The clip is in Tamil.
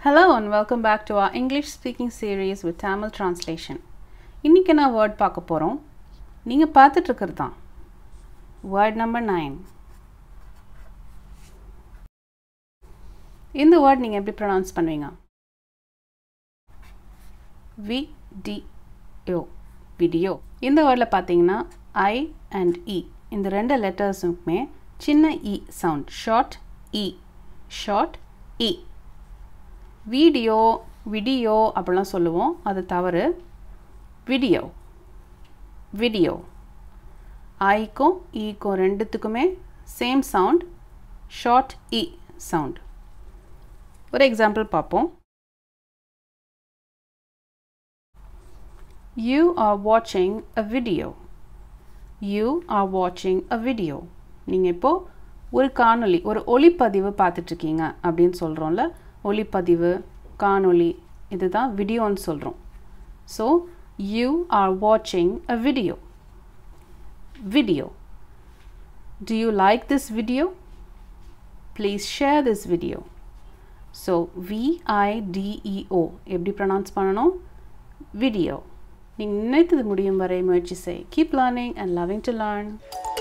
Hello and welcome back to our English speaking series with Tamil translation. இன்னைக்கு நான் வேர்ட் பார்க்க போகிறோம் நீங்கள் பார்த்துட்டு இருக்கிறது தான் வேர்ட் நம்பர் நைன் இந்த வேர்ட் நீங்கள் எப்படி ப்ரொனவுன்ஸ் பண்ணுவீங்க வி டி யோ வீடியோ இந்த வேர்டில் பார்த்தீங்கன்னா ஐ அண்ட் இ இந்த ரெண்டு லெட்டர்ஸுக்குமே சின்ன இ சவுண்ட் ஷார்ட் இ ஷார்ட் இ வீடியோ விடியோ அப்படிலாம் சொல்லுவோம் அது தவறு வீடியோ வீடியோ ஐக்கும் ஈக்கும் ரெண்டுத்துக்குமே சேம் சவுண்ட் ஷார்ட் இ சவுண்ட் ஒரு எக்ஸாம்பிள் பார்ப்போம் யூ ஆர் வாட்சிங் அ வீடியோ யூ ஆர் வாட்சிங் அ வீடியோ நீங்கள் இப்போது ஒரு காணொளி ஒரு ஒளிப்பதிவு பார்த்துட்ருக்கீங்க அப்படின்னு சொல்கிறோம்ல ஒளிப்பதிவு காணொளி இதுதான் வீடியோன்னு சொல்கிறோம் ஸோ யூ ஆர் வாட்சிங் a video video Do you like this video? Please share this video. So V I D E O எப்படி ப்ரொனவுன்ஸ் பண்ணணும் வீடியோ நீங்கள் நினைத்தது முடியும் வரை முயற்சி செய் keep learning and loving to learn